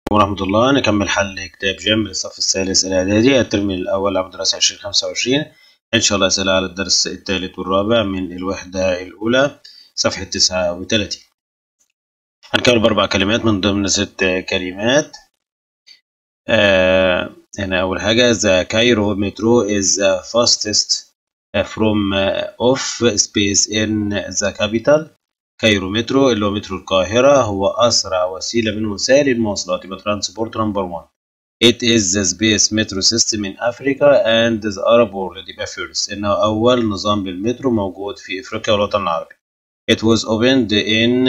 ورحمة الله نكمل حل كتاب جيم للصف الثالث الإعدادي الترم الأول عام دراسة عشرين خمسة وعشرين إن شاء الله أسئلة على الدرس الثالث والرابع من الوحدة الأولى صفحة تسعة وثلاثين هنكمل بأربع كلمات من ضمن ست كلمات آه هنا أول حاجة the Cairo metro is the fastest from off space in the capital كايرو مترو اللي هو مترو القاهرة هو أسرع وسيلة من وسائل المواصلات يبقى ترانسبورت نمبر 1 It is the space metro system in Africa and the Arab world يبقى first إنه أول نظام للمترو موجود في إفريقيا والوطن العربي It was opened in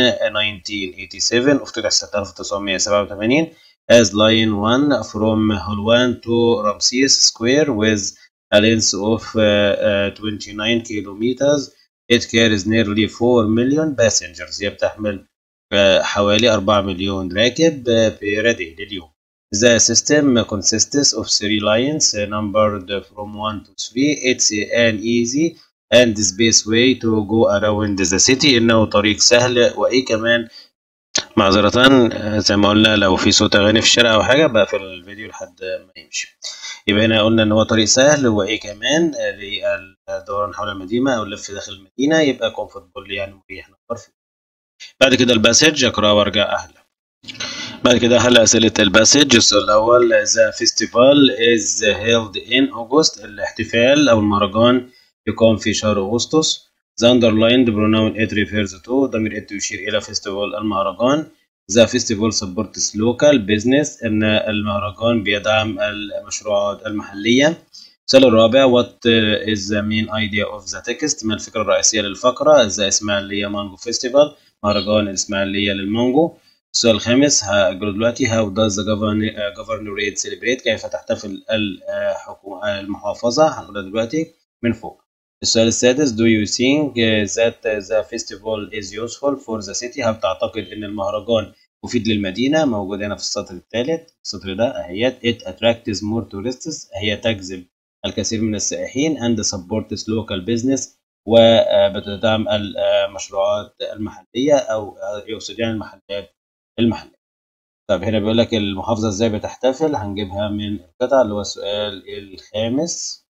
1987 افتتح سنة 1987 as line 1 from Hulwan to Ramses Square with a length of uh, uh, 29 kilometers It carries nearly 4 million passengers هي بتحمل حوالي 4 مليون راكب per day لليوم. The system consists of three lines numbered from 1 to 3. It's an easy and space way to go around the city إنه طريق سهل وإيه كمان معذرة زي ما قلنا لو في صوت أغاني في الشارع أو حاجة بقفل الفيديو لحد ما يمشي. يبقى هنا قلنا ان هو طريق سهل وايه كمان للدوران حول المدينه او اللف داخل المدينه يبقى كومفورتبل يعني مريح نفر فيه بعد كده الباسج اقرا وارجع اهلا بعد كده هل اسئله الباسج السؤال الاول ذا فيستيفال از هيلد ان اوجست الاحتفال او المهرجان يقام في شهر اغسطس ذا underlined pronoun it refers to ضمير it يشير الى فيستيفال المهرجان The festival supports local business إن المهرجان بيدعم المشروعات المحلية. السؤال الرابع What is the main idea of the text؟ ما الفكرة الرئيسية للفقرة؟ The إسماعيلية مانجو فيستيفال مهرجان الإسماعيلية للمانجو. السؤال الخامس هقوله دلوقتي How does the governorate celebrate؟ كيف تحتفل الحكومة المحافظة؟ هنقولها دلوقتي من فوق. السؤال السادس Do you think that the festival is useful for the city؟ هل تعتقد إن المهرجان مفيد للمدينة؟ موجود هنا في السطر الثالث، السطر ده أهيت It attracts more tourists هي تجذب الكثير من السائحين and supports local business وبتدعم المشروعات المحلية أو يقصد يعني المحلات المحلية. طب هنا بيقول لك المحافظة إزاي بتحتفل؟ هنجيبها من القطعة اللي هو السؤال الخامس.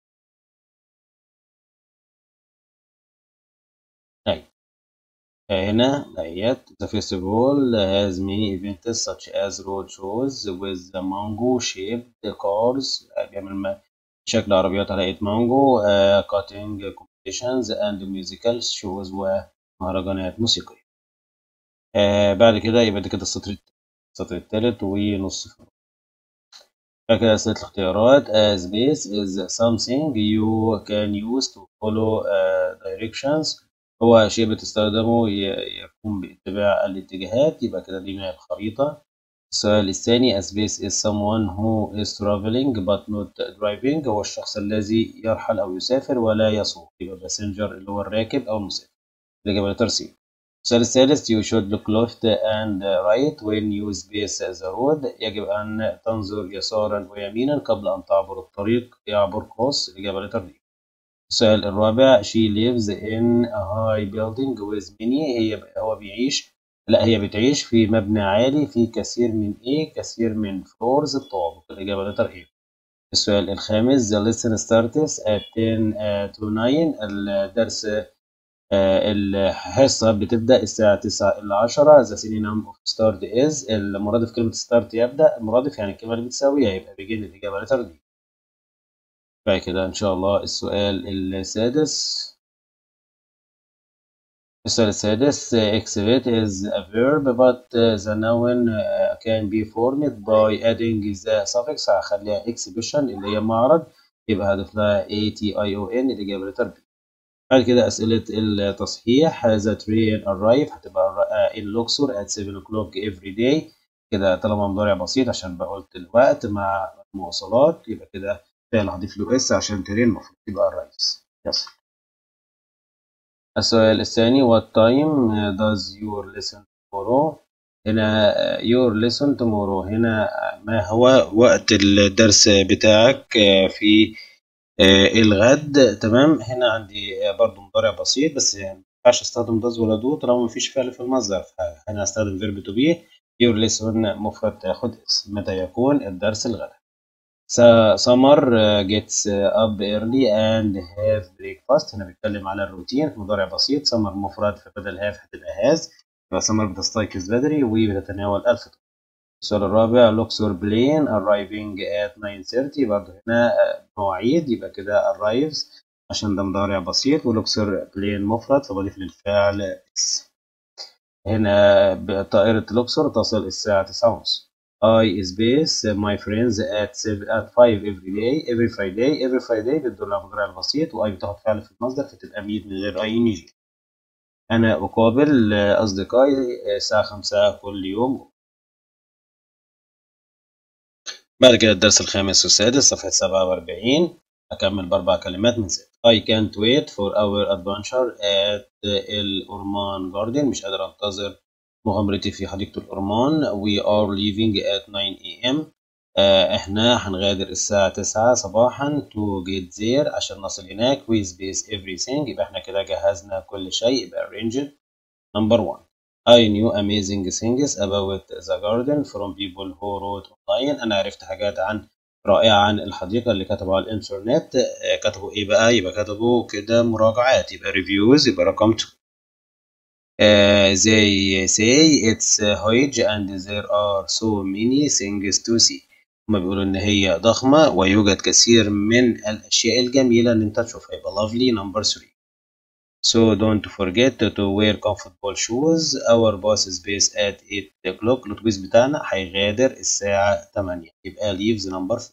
طيب هنا ديت the festival has many events such as road shows with the mango shaped cars بيعمل شكل عربيات على ايد مانجو uh, cutting competitions and musical shows ومهرجانات موسيقية uh, بعد كده يبقى ده كده السطر السطر الثالث ونص فرق بعد كده أسئلة الاختيارات uh, space is something you can use to follow uh, directions هو شيء بتستخدمه يقوم باتباع الاتجاهات يبقى كده دي ماب خريطة السؤال الثاني a space is someone who is traveling but not driving هو الشخص الذي يرحل أو يسافر ولا يسوق يبقى passenger اللي هو الراكب أو المسافر الإجابة لتر سي السؤال الثالث you should look left and right when you space the road يجب أن تنظر يسارا ويمينا قبل أن تعبر الطريق يعبر قوس الإجابة لتر دي السؤال الرابع she lives in a high building with many هي هو بيعيش لا هي بتعيش في مبنى عالي في كثير من ايه كثير من فلورز الطوابق الإجابة لتر ايه السؤال الخامس the lesson starts at 10 to 9 الدرس الحصة بتبدأ الساعة 9 إلى 10 the synonym of start is المرادف كلمة start يبدأ المرادف يعني الكلمة اللي بتساويها يبقى بيجي الإجابة لتر دي بعد كده إن شاء الله السؤال السادس السؤال السادس exhibit is a verb but the noun can be formed by adding the suffix هخليها exhibition اللي هي معرض يبقى هضيف لها a t i o n الإجابة لتر B بعد كده أسئلة التصحيح the train arrive هتبقى in Luxor at 7 o'clock every day كده طالما مضارع بسيط عشان بقولت الوقت مع المواصلات يبقى كده فعل هضيف له اس عشان ترين المفروض تبقى الرئيس يصل السؤال الثاني what time does your lesson tomorrow هنا your lesson tomorrow هنا ما هو وقت الدرس بتاعك في الغد تمام هنا عندي برضو مضارع بسيط بس يعني ما ينفعش استخدم does ولا do طالما مفيش فعل في المصدر فهنا هستخدم verb to be your lesson مفرد تاخد اسم متى يكون الدرس الغدا summer gets up early and have breakfast هنا بيتكلم على الروتين في مضارع بسيط summer مفرد فبدل have هتبقى has يبقى summer بتستيقظ بدري وبتتناول الفطور السؤال الرابع لوكسور بلين arriving at 9:30 برضه هنا مواعيد يبقى كده arrives عشان ده مضارع بسيط ولوكسور بلين مفرد فبضيف للفعل اس هنا طائرة لوكسور تصل الساعة 9:30 I space my friends at 7 at 5 every day every Friday every Friday بتدل على المضارع البسيط و I بتاخد فعل في المصدر فتبقى ميت من غير اي ان جي أنا أقابل أصدقائي الساعة 5 كل يوم بعد كده الدرس الخامس والسادس صفحة 47 أكمل بأربع كلمات من ست I can't wait for our adventure at الأورمان جاردن مش قادر أنتظر مغامرتي في حديقة الأورمان We are leaving at 9 a.m. آه إحنا هنغادر الساعة 9 صباحا to get there عشان نصل هناك we space everything يبقى إحنا كده جهزنا كل شيء يبقى arranged number one I knew amazing things about the garden from people who wrote online أنا عرفت حاجات عن رائعة عن الحديقة اللي كتبوا على الإنترنت كتبوا إيه بقى؟ يبقى كتبوا كده مراجعات يبقى ريفيوز يبقى رقم 2 uh, they say it's huge and there are so many things to see هما بيقولوا إن هي ضخمة ويوجد كثير من الأشياء الجميلة إن أنت تشوفها يبقى lovely number 3 So don't forget to wear comfortable shoes. Our bus is based at 8 o'clock. الأتوبيس بتاعنا هيغادر الساعة 8 يبقى leaves number 4.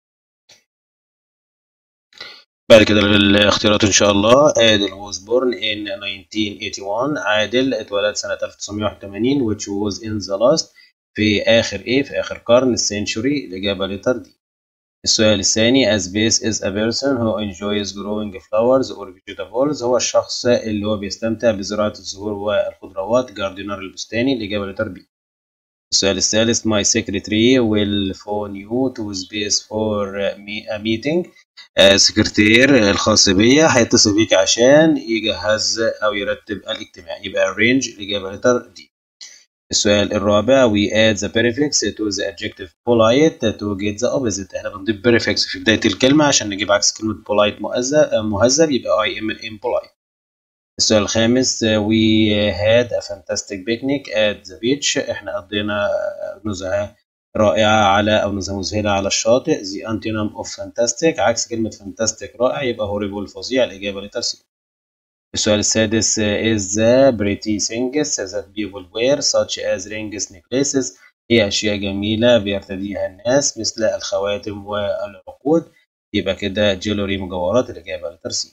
بعد كده الاختيارات إن شاء الله عادل was born in 1981 عادل اتولد سنة 1981 which was in the last في آخر إيه في آخر قرن السنشوري الإجابة لتر دي. السؤال الثاني a space is a person who enjoys growing flowers or vegetables هو الشخص اللي هو بيستمتع بزراعة الزهور والخضروات جاردينر البستاني الإجابة لتر بي السؤال الثالث my secretary will phone you to space for a meeting سكرتير الخاص بيا هيتصل بيك عشان يجهز أو يرتب الاجتماع يبقى arrange الإجابة لتر دي السؤال الرابع we add the prefix to the adjective polite to get the opposite احنا بنضيف prefix في بداية الكلمة عشان نجيب عكس كلمة polite مهذب مهذب يبقى I am impolite السؤال الخامس we had a fantastic picnic at the beach احنا قضينا نزهة رائعة على أو نزهة مذهلة على الشاطئ the antonym of fantastic عكس كلمة fantastic رائع يبقى horrible فظيع الإجابة لترسيم السؤال السادس is the pretty things that people wear such as rings necklaces هي أشياء جميلة بيرتديها الناس مثل الخواتم والعقود يبقى كده جيلوري مجوهرات الإجابة لترسيم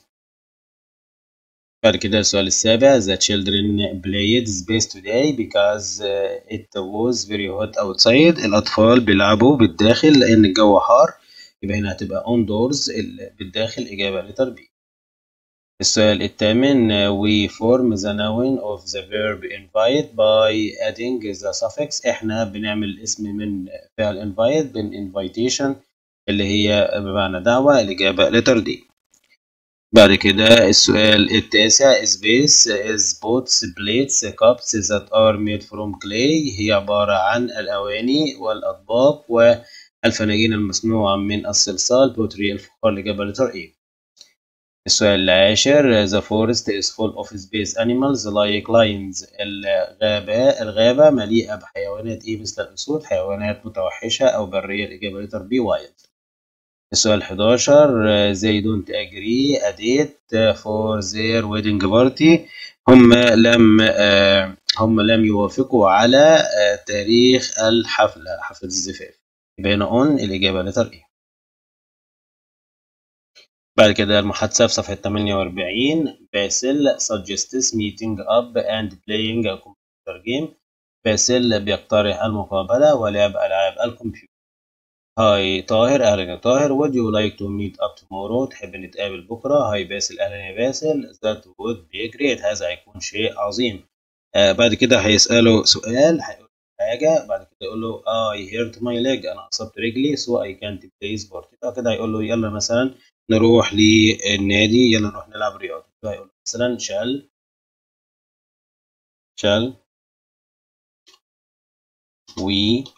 بعد كده السؤال السابع the children played space today because it was very hot outside الأطفال بيلعبوا بالداخل لأن الجو حار يبقى هنا هتبقى on doors بالداخل إجابة لتر بي السؤال الثامن we form the noun of the verb invite by adding the suffix احنا بنعمل الاسم من فعل invite بين invitation اللي هي بمعنى دعوة الإجابة letter D بعد كده السؤال التاسع space is pots plates cups that are made from clay هي عبارة عن الأواني والأطباق والفناجين المصنوعة من الصلصال بوتري الفخار الإجابة letter A السؤال العاشر the forest is full of space animals like lions الغابة الغابة مليئة بحيوانات إيه مثل الأسود حيوانات متوحشة أو برية الإجابة لتر بي wild السؤال 11 they don't agree a date for their wedding party هم لم هم لم يوافقوا على تاريخ الحفلة حفلة الزفاف يبقى هنا on الإجابة لتر إيه بعد كده المحادثة في صفحة 48 باسل suggests meeting up and playing a computer game باسل بيقترح المقابلة ولعب ألعاب الكمبيوتر هاي طاهر أهلا يا طاهر would you like to meet up tomorrow تحب نتقابل بكرة هاي باسل أهلا يا باسل that would be great هذا هيكون شيء عظيم آه بعد كده هيسأله سؤال هيقول حاجة بعد كده يقول له I hurt my leg أنا أصبت رجلي so I can't play sport كده هيقول له يلا مثلا نروح للنادي يلا نروح نلعب رياضة فيقول مثلا شال شال we